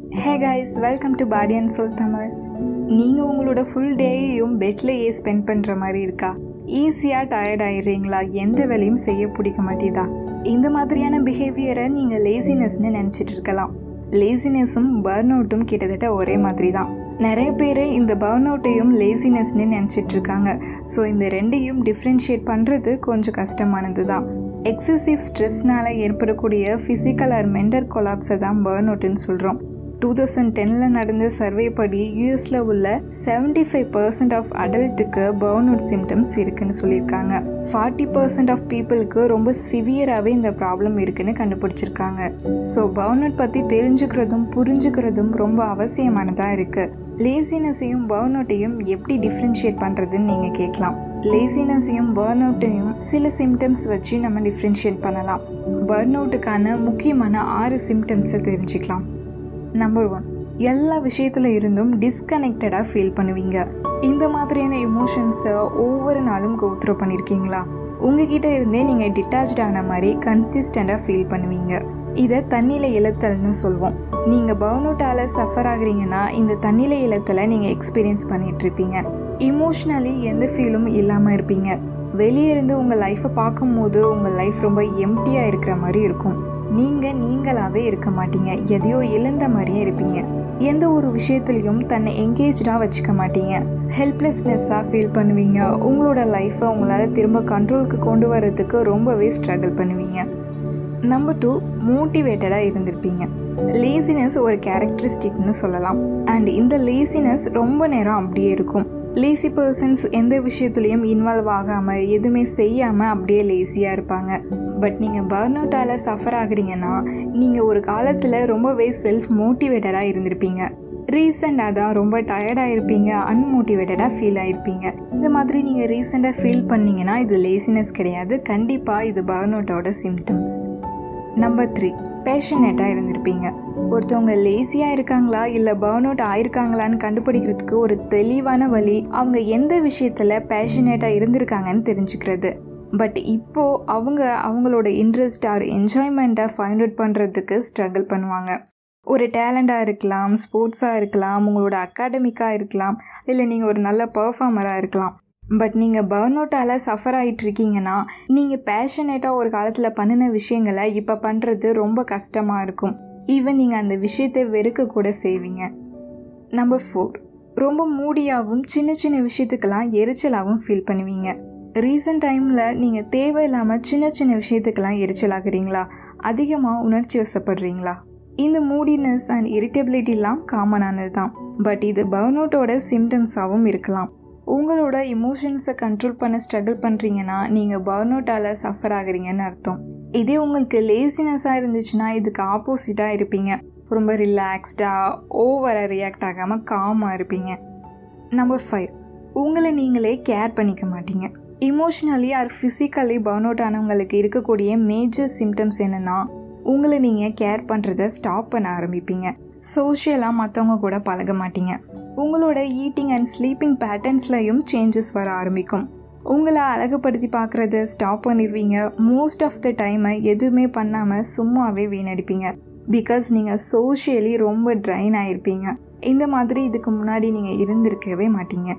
hey guys welcome to body and soul Tamil நீங்கள் உங்களோட full டேயையும் பெட்லேயே spend பண்ணுற மாதிரி இருக்கா ஈஸியாக டயர்ட் ஆயிடுறீங்களா எந்த வேலையும் செய்ய பிடிக்க மாட்டேதா இந்த மாதிரியான பிஹேவியரை நீங்கள் லேசினஸ்னு நினச்சிட்டு இருக்கலாம் லேசினஸும் பர்ன் அவுட்டும் கிட்டத்தட்ட ஒரே மாதிரி தான் நிறைய பேர் இந்த பர்ன் அவுட்டையும் லேசினஸ்னு நினச்சிட்டு இருக்காங்க ஸோ இந்த ரெண்டையும் டிஃப்ரென்ஷியேட் பண்ணுறது கொஞ்சம் கஷ்டமானது தான் எக்ஸசிவ் ஸ்ட்ரெஸ்னால் ஏற்படக்கூடிய ஃபிசிக்கல் ஆர் மென்டல் கொலாப்ஸை தான் பர்ன் அவுட்டுன்னு சொல்கிறோம் டூ தௌசண்ட் டெனில் நடந்த சர்வே படி யூஎஸில் உள்ள செவன்டி ஃபைவ் பர்சன்ட் ஆஃப் அடல்ட்டுக்கு பர்ன் அவுட் சிம்டம்ஸ் இருக்குன்னு சொல்லியிருக்காங்க ஃபார்ட்டி பர்சன்ட் ஆஃப் பீப்புளுக்கு ரொம்ப சிவியராகவே இந்த ப்ராப்ளம் இருக்குன்னு கண்டுபிடிச்சிருக்காங்க ஸோ பர்ன் அவுட் பற்றி தெரிஞ்சுக்கிறதும் புரிஞ்சுக்கிறதும் ரொம்ப அவசியமானதாக இருக்குது லேசினஸையும் பர்ன் அவுட்டையும் எப்படி டிஃப்ரென்ஷியேட் பண்ணுறதுன்னு நீங்கள் கேட்கலாம் லேசினஸையும் பர்ன் அவுட்டையும் சில சிம்டம்ஸ் வச்சு நம்ம டிஃப்ரென்ஷியேட் பண்ணலாம் பர்ன் அவுட்டுக்கான முக்கியமான ஆறு சிம்டம்ஸை தெரிஞ்சுக்கலாம் நம்பர் ஒன் எல்லா விஷயத்தில் இருந்தும் டிஸ்கனெக்டடாக ஃபீல் பண்ணுவீங்க இந்த மாதிரியான இமோஷன்ஸை ஒவ்வொரு நாளும் கோத்ரோ பண்ணியிருக்கீங்களா உங்ககிட்ட இருந்தே நீங்கள் டிட்டாச்ட் ஆன மாதிரி கன்சிஸ்டண்ட்டாக ஃபீல் பண்ணுவீங்க இதை தண்ணியில் இழத்தல்னு சொல்வோம் நீங்கள் பர்ன் அவுட்டால் சஃபர் ஆகுறீங்கன்னா இந்த தண்ணியில் இழத்தலை நீங்கள் எக்ஸ்பீரியன்ஸ் பண்ணிகிட்ருப்பீங்க இமோஷ்னலி எந்த ஃபீலும் இல்லாமல் இருப்பீங்க வெளியே இருந்து உங்கள் லைஃப்பை பார்க்கும்போது உங்கள் லைஃப் ரொம்ப எம்டியாக இருக்கிற மாதிரி இருக்கும் நீங்கள் நீங்களாகவே இருக்க மாட்டீங்க எதையோ இழந்த மாதிரியே இருப்பீங்க எந்த ஒரு விஷயத்துலையும் தன்னை என்கேஜாக வச்சுக்க மாட்டீங்க ஹெல்ப்லெஸ்னஸ்ஸாக ஃபீல் பண்ணுவீங்க உங்களோட லைஃப்பை உங்களால் திரும்ப கண்ட்ரோலுக்கு கொண்டு வரதுக்கு ரொம்பவே ஸ்ட்ரகிள் பண்ணுவீங்க நம்பர் டூ மோட்டிவேட்டடாக இருந்திருப்பீங்க லேசினஸ் ஒரு கேரக்டரிஸ்டிக்னு சொல்லலாம் அண்ட் இந்த லேசினஸ் ரொம்ப நேரம் அப்படியே இருக்கும் லேசி பர்சன்ஸ் எந்த விஷயத்துலையும் இன்வால்வ் ஆகாமல் எதுவுமே செய்யாமல் அப்படியே லேசியாக இருப்பாங்க பட் நீங்கள் பர்ன் அவுட்டால் சஃபர் ஆகுறீங்கன்னா நீங்கள் ஒரு காலத்தில் ரொம்பவே செல்ஃப் மோட்டிவேட்டடாக இருந்திருப்பீங்க ரீசெண்டாக தான் ரொம்ப டயர்டாக இருப்பீங்க அன்மோட்டிவேட்டடாக ஃபீல் ஆகிருப்பீங்க இந்த மாதிரி நீங்கள் ரீசெண்டாக ஃபீல் பண்ணீங்கன்னா இது லேசினஸ் கிடையாது கண்டிப்பாக இது பர்ன் அவுட்டோட சிம்டம்ஸ் நம்பர் த்ரீ பேஷனேட்டாக இருந்திருப்பீங்க ஒருத்தவங்க லேசியாக இருக்காங்களா இல்லை பர்ன் அவுட் ஆயிருக்காங்களான்னு கண்டுபிடிக்கிறதுக்கு ஒரு தெளிவான வழி அவங்க எந்த விஷயத்தில் பேஷனேட்டாக இருந்திருக்காங்கன்னு தெரிஞ்சுக்கிறது பட் இப்போது அவங்க அவங்களோட இன்ட்ரெஸ்ட் ஆர் என்ஜாய்மெண்ட்டை ஃபைண்ட் அவுட் பண்ணுறதுக்கு ஸ்ட்ரகிள் பண்ணுவாங்க ஒரு டேலண்டாக இருக்கலாம் ஸ்போர்ட்ஸாக இருக்கலாம் உங்களோட அகாடமிக்காக இருக்கலாம் இல்லை நீங்கள் ஒரு நல்ல பர்ஃபார்மராக இருக்கலாம் பட் நீங்கள் பர்ன் அவுட்டால் சஃபர் ஆகிட்டு இருக்கீங்கன்னா நீங்கள் பேஷனேட்டாக ஒரு காலத்தில் பண்ணின விஷயங்களை இப்போ பண்ணுறது ரொம்ப கஷ்டமாக இருக்கும் ஈவன் நீங்கள் அந்த விஷயத்தை வெறுக்க கூட செய்வீங்க நம்பர் ஃபோர் ரொம்ப மூடியாகவும் சின்ன சின்ன விஷயத்துக்கெல்லாம் எரிச்சலாகவும் ஃபீல் பண்ணுவீங்க ரீசெண்ட் டைமில் நீங்கள் தேவையில்லாமல் சின்ன சின்ன விஷயத்துக்கெல்லாம் எரிச்சல் ஆகுறீங்களா அதிகமாக உணர்ச்சி வசப்படுறீங்களா இந்த மூடினஸ் அண்ட் இரிட்டபிலிட்டிலாம் காமனானது தான் பட் இது பர்ன் அவுட்டோட சிம்டம்ஸாகவும் இருக்கலாம் உங்களோட இமோஷன்ஸை கண்ட்ரோல் பண்ண ஸ்ட்ரகிள் பண்ணுறீங்கன்னா நீங்கள் பர்ன் அவுட்டால் சஃபர் ஆகுறீங்கன்னு அர்த்தம் இதே உங்களுக்கு லேசினஸாக இருந்துச்சுன்னா இதுக்கு ஆப்போசிட்டாக இருப்பீங்க ரொம்ப ரிலாக்ஸ்டாக ஓவராக ரியாக்ட் ஆகாமல் காமாக இருப்பீங்க நம்பர் ஃபைவ் உங்களை நீங்களே கேர் பண்ணிக்க மாட்டீங்க emotionally or physically burn out ஆனவங்களுக்கு இருக்கக்கூடிய மேஜர் சிம்டம்ஸ் என்னென்னா உங்களை நீங்கள் கேர் பண்ணுறத ஸ்டாப் பண்ண ஆரம்பிப்பீங்க சோஷியலாக மற்றவங்க கூட பழக மாட்டீங்க உங்களோட ஈட்டிங் அண்ட் ஸ்லீப்பிங் பேட்டர்ன்ஸ்லையும் சேஞ்சஸ் வர ஆரம்பிக்கும் உங்களை அழகுபடுத்தி பார்க்குறத ஸ்டாப் பண்ணிடுவீங்க மோஸ்ட் ஆஃப் த டைமை எதுவுமே பண்ணாமல் சும்மாவே வீணடிப்பீங்க பிகாஸ் நீங்கள் சோஷியலி ரொம்ப ட்ரைன் ஆகிருப்பீங்க இந்த மாதிரி இதுக்கு முன்னாடி நீங்கள் இருந்திருக்கவே மாட்டீங்க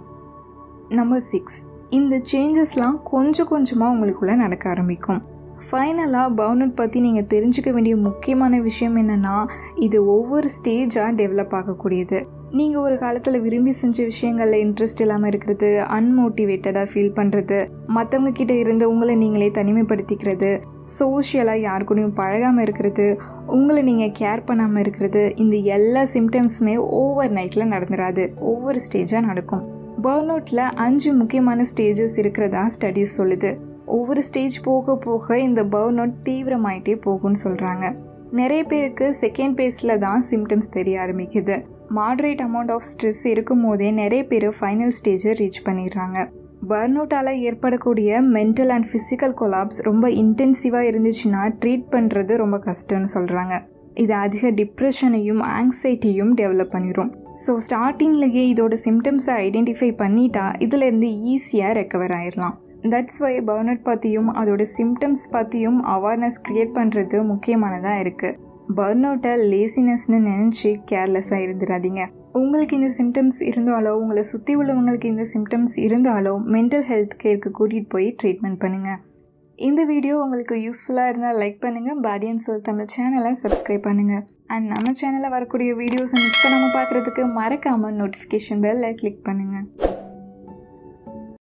நம்பர் சிக்ஸ் இந்த சேஞ்சஸ்லாம் கொஞ்சம் கொஞ்சமாக உங்களுக்குள்ளே நடக்க ஆரம்பிக்கும் ஃபைனலாக பவுனட் பற்றி நீங்கள் தெரிஞ்சுக்க வேண்டிய முக்கியமான விஷயம் என்னென்னா இது ஒவ்வொரு ஸ்டேஜாக டெவலப் ஆகக்கூடியது நீங்கள் ஒரு காலத்தில் விரும்பி செஞ்ச விஷயங்களில் இன்ட்ரெஸ்ட் இல்லாமல் இருக்கிறது அன்மோட்டிவேட்டடாக ஃபீல் பண்ணுறது மற்றவங்க கிட்ட இருந்து உங்களை நீங்களே தனிமைப்படுத்திக்கிறது சோஷியலாக யார் கூடயும் பழகாமல் இருக்கிறது உங்களை நீங்கள் கேர் பண்ணாமல் இருக்கிறது இந்த எல்லா சிம்டம்ஸுமே ஓவர் நைட்டில் நடந்துடாது ஒவ்வொரு ஸ்டேஜாக நடக்கும் பர்ன் அவுட்டில் அஞ்சு முக்கியமான ஸ்டேஜஸ் இருக்கிறதா ஸ்டடீஸ் சொல்லுது ஒவ்வொரு ஸ்டேஜ் போக போக இந்த பர்ன் அவுட் தீவிரமாயிட்டே போகும்னு சொல்கிறாங்க நிறைய பேருக்கு செகண்ட் பேஸில் தான் சிம்டம்ஸ் தெரிய ஆரம்பிக்குது மாட்ரேட் அமௌண்ட் ஆஃப் ஸ்ட்ரெஸ் இருக்கும் போதே நிறைய பேர் ஃபைனல் ஸ்டேஜை ரீச் பண்ணிடுறாங்க பர்ன் அவுட்டால் ஏற்படக்கூடிய மென்டல் அண்ட் ஃபிசிக்கல் கொலாப்ஸ் ரொம்ப இன்டென்சிவாக இருந்துச்சுன்னா ட்ரீட் பண்ணுறது ரொம்ப கஷ்டம்னு சொல்கிறாங்க இது அதிக டிப்ரெஷனையும் ஆங்ஸைட்டியும் டெவலப் பண்ணிடும் ஸோ ஸ்டார்டிங்லேயே இதோட சிம்டம்ஸை ஐடென்டிஃபை பண்ணிட்டா இதிலேருந்து ஈஸியாக ரெக்கவர் ஆயிடலாம் தட்ஸ் வை பர்னட் பற்றியும் அதோட சிம்டம்ஸ் பற்றியும் அவேர்னஸ் க்ரியேட் பண்ணுறது முக்கியமானதாக இருக்குது பர்ன் அவுட்டை லேசினஸ்னு நினச்சி கேர்லெஸ்ஸாக இருந்துடாதீங்க உங்களுக்கு இந்த சிம்டம்ஸ் இருந்தாலோ உங்களை சுற்றி உள்ளவங்களுக்கு இந்த சிம்டம்ஸ் இருந்தாலோ மென்டல் ஹெல்த் கேருக்கு கூட்டிகிட்டு போய் ட்ரீட்மெண்ட் பண்ணுங்கள் இந்த வீடியோ உங்களுக்கு யூஸ்ஃபுல்லாக இருந்தால் லைக் பண்ணுங்கள் பாடி அண்ட் சொல் தமிழ் சேனலை சப்ஸ்கிரைப் பண்ணுங்கள் அண்ட் நம்ம சேனலில் வரக்கூடிய வீடியோஸை மிஸ் பண்ணாமல் பார்க்குறதுக்கு மறக்காமல் நோட்டிஃபிகேஷன் பெல்லை கிளிக் பண்ணுங்கள்